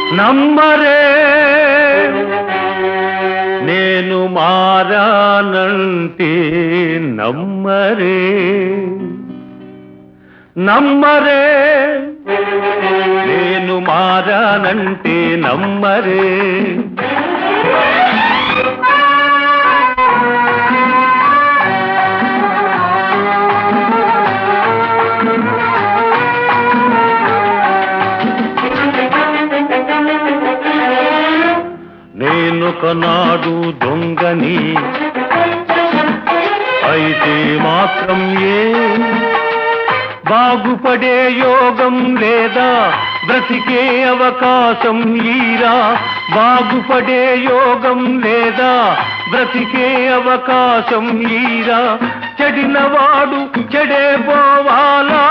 నమ్మరే నేను మారానంటే నమ్మరే నమ్మరే నేను మారానంటే నమ్మరే నేనొకనాడు దొంగని అయితే మాత్రం ఏ బాగుపడే యోగం లేదా బ్రతికే అవకాశం ఈరా బాగుపడే యోగం లేదా బ్రతికే అవకాశం ఈరా చెడినవాడు చెడే పోవాలా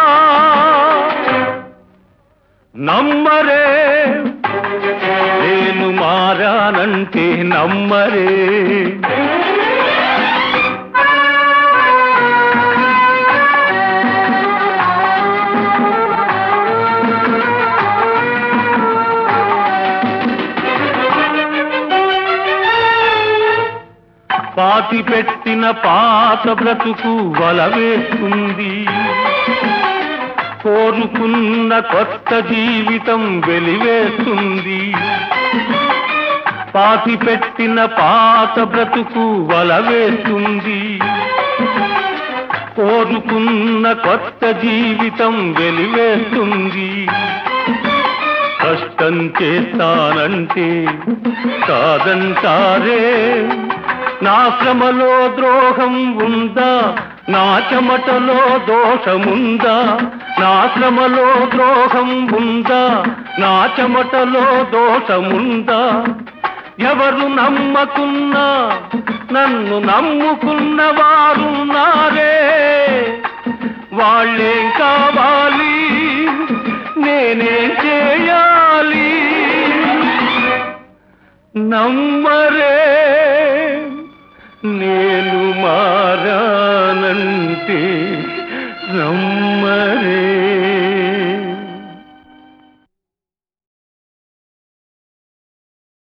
నమ్మరే నేను మారానంటే నమ్మరే పాతి పెట్టిన పాత బ్రతుకు వల వేస్తుంది కోరుకున్న కొత్త జీవితం వెలివేస్తుంది పాతి పెట్టిన పాత బ్రతుకు వల వేస్తుంది కోరుకున్న కొత్త జీవితం వెలివేస్తుంది కష్టం చేస్తానంటే కాదంటారే నా శ్రమలో ద్రోహం ఉందా నా చెమటలో దోషముందా నా శ్రమలో ద్రోహం ఉందా నా చెమటలో దోషముందా ఎవరు నమ్మకున్నా నన్ను నమ్ముకున్న వారున్నారే వాళ్ళేం కావాలి నేనేం చేయాలి నమ్మరే నేను మారానంటే నమ్మరే